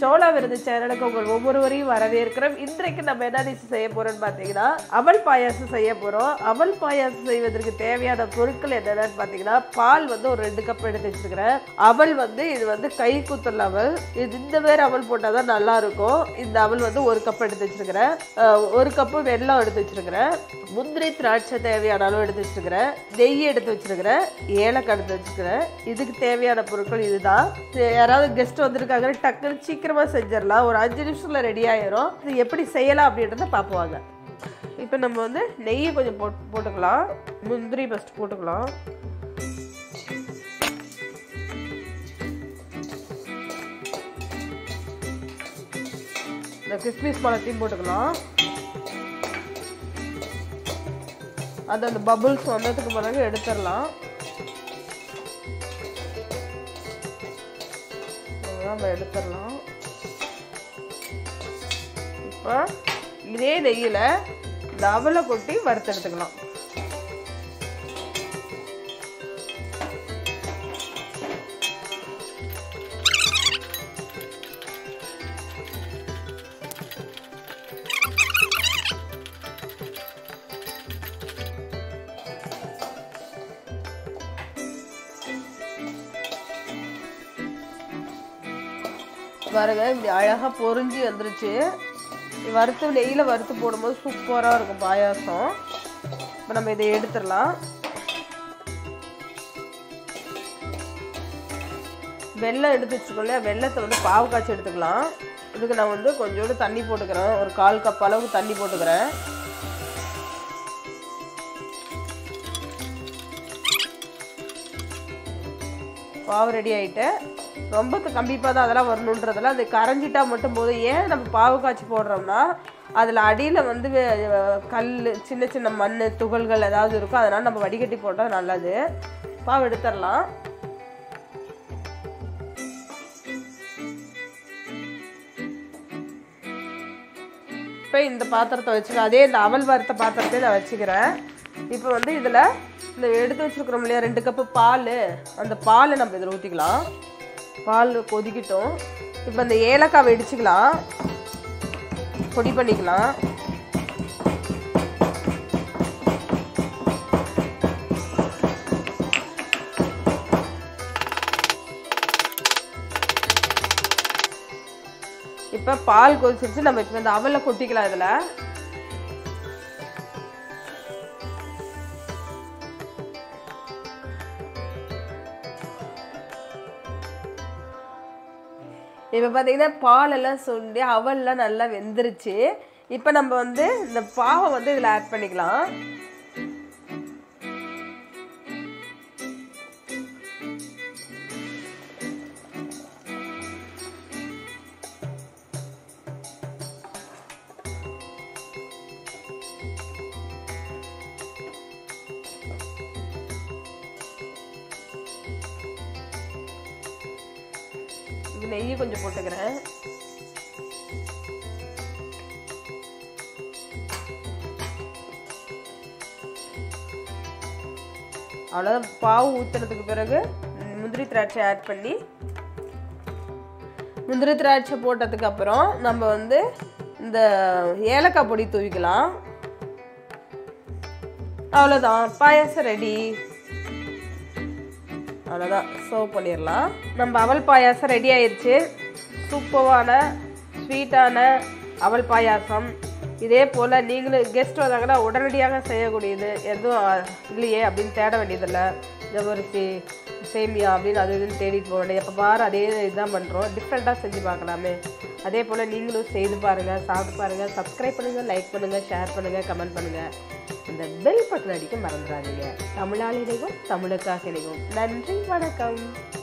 சோளா விருது சேனலுக்கு உங்கள் ஒவ்வொருவரையும் வரவேற்கிறோம் இன்றைக்கு நம்ம என்ன டிஷ் செய்ய போறோம்னு பார்த்தீங்கன்னா அவல் பாயாசம் செய்ய போறோம் அவல் பாயாசம் செய்வதற்கு தேவையான பொருட்கள் என்னென்னு பார்த்தீங்கன்னா பால் வந்து ஒரு ரெண்டு கப் எடுத்து வச்சிருக்கிறேன் அவல் வந்து இது வந்து கை குத்தல் அவல் இது இந்த மாதிரி அவல் போட்டால் தான் நல்லா இருக்கும் இந்த அவல் வந்து ஒரு கப் எடுத்து வச்சிருக்கிறேன் அஹ் ஒரு கப்பு வெல்லம் எடுத்து வச்சிருக்கிறேன் முந்திரி திராட்சை தேவையான அளவு எடுத்து வச்சிருக்கிறேன் நெய் எடுத்து வச்சிருக்கிறேன் ஏலக்காய் எடுத்து வச்சிருக்கிறேன் இதுக்கு தேவையான பொருட்கள் இதுதான் இது யாராவது கெஸ்ட் வந்திருக்காங்க டக்குன்னு சீக்கிரமா செஞ்சிடலாம் ஒரு அஞ்சு நிமிஷத்துல ரெடி ஆயிரும் இது எப்படி செய்யலாம் அப்படின்றத பார்ப்போங்க இப்போ நம்ம வந்து நெய்யை கொஞ்சம் போட் போட்டுக்கலாம் முந்திரி ஃபஸ்ட் போட்டுக்கலாம் இந்த கிஸ்மிஸ் பழத்தையும் போட்டுக்கலாம் அது அந்த பபுள்ஸ் வந்ததுக்கு பிறகு எடுத்துடலாம் நம்ம எடுத்துடலாம் இப்போ இதே நெய்யில் இந்த அவலை கொட்டி வறுத்தெடுத்துக்கலாம் பாருங்க இப்படி அழகாக பொரிஞ்சு வந்துருச்சு வறுத்து நெய்யில் வறுத்து போடும்போது சூப்பராக இருக்கும் பாயாசம் இப்போ நம்ம இதை எடுத்துடலாம் வெள்ளம் எடுத்து வச்சுக்கோ இல்லையா வெள்ளத்தை வந்து பாவு காய்ச்சி எடுத்துக்கலாம் இதுக்கு நான் வந்து கொஞ்சோண்டு தண்ணி போட்டுக்கிறேன் ஒரு கால் கப் அளவுக்கு தண்ணி போட்டுக்கிறேன் பாவு ரெடி ஆகிட்டு ரொம்ப கண்டிப்பாக தான் அதெல்லாம் வரணுன்றதெல்லாம் அது கரைஞ்சிட்டா மட்டும் போதும் ஏன் நம்ம பாவு காய்ச்சி போடுறோம்னா அதில் அடியில் வந்து கல் சின்ன சின்ன மண் துகள்கள் ஏதாவது இருக்கும் அதனால் நம்ம வடிகட்டி போட்டால் நல்லது பாவு எடுத்துடலாம் இப்போ இந்த பாத்திரத்தை வச்சுக்க அதே இந்த அவல் வறுத்த பாத்திரத்தை நான் வச்சுக்கிறேன் இப்போ வந்து இதில் இந்த எடுத்து வச்சுருக்குறோம் இல்லையா ரெண்டு கப்பு பால் அந்த பாலை நம்ம இதில் ஊற்றிக்கலாம் பால் கொதிக்கட்டும் இப்போ இந்த ஏலக்காய் வெடிச்சுக்கலாம் பொடி பண்ணிக்கலாம் இப்போ பால் கொதிச்சிருச்சு நம்ம இப்போ இந்த அவலை கொட்டிக்கலாம் இதில் இப்போ பார்த்தீங்கன்னா பாலெல்லாம் சுண்டி அவல்லாம் நல்லா வெந்துருச்சு இப்போ நம்ம வந்து இந்த பாவை வந்து இதில் ஆட் பண்ணிக்கலாம் இது நெய் கொஞ்சம் போட்டுக்கிறேன் அவ்வளோதான் பாவு ஊற்றுனதுக்கு பிறகு முந்திரி திராட்சை ஆட் பண்ணி முந்திரி திராட்சை போட்டதுக்கு அப்புறம் நம்ம வந்து இந்த ஏலக்காய் பொடி தூவிக்கலாம் அவ்வளோதான் பாயாசம் ரெடி அவ்வளோதான் சர்வ் பண்ணிடலாம் நம்ம அவல் பாயாசம் ரெடி ஆயிடுச்சு சூப்பரான ஸ்வீட்டான அவல் பாயாசம் இதே போல் நீங்களும் கெஸ்ட் வந்தாங்கன்னா உடனடியாக செய்யக்கூடியது எதுவும் இல்லையே அப்படின்னு தேட வேண்டியதில்லை ஜவரிசி சேமியா அப்படின்னு அது இதுன்னு தேடிட்டு போக வேண்டியது எப்போ பாரு அதே இதுதான் பண்ணுறோம் டிஃப்ரெண்ட்டாக செஞ்சு பார்க்கலாமே அதே போல் நீங்களும் செய்து பாருங்கள் சாப்பிட்டு பாருங்கள் சப்ஸ்கிரைப் பண்ணுங்கள் லைக் பண்ணுங்கள் ஷேர் பண்ணுங்கள் கமெண்ட் பண்ணுங்கள் இந்த பெல் பட்டன் அடிக்க மறந்துடாதீங்க தமிழால் இணைவோம் தமிழுக்காக இணைவோம் நன்றி வணக்கம்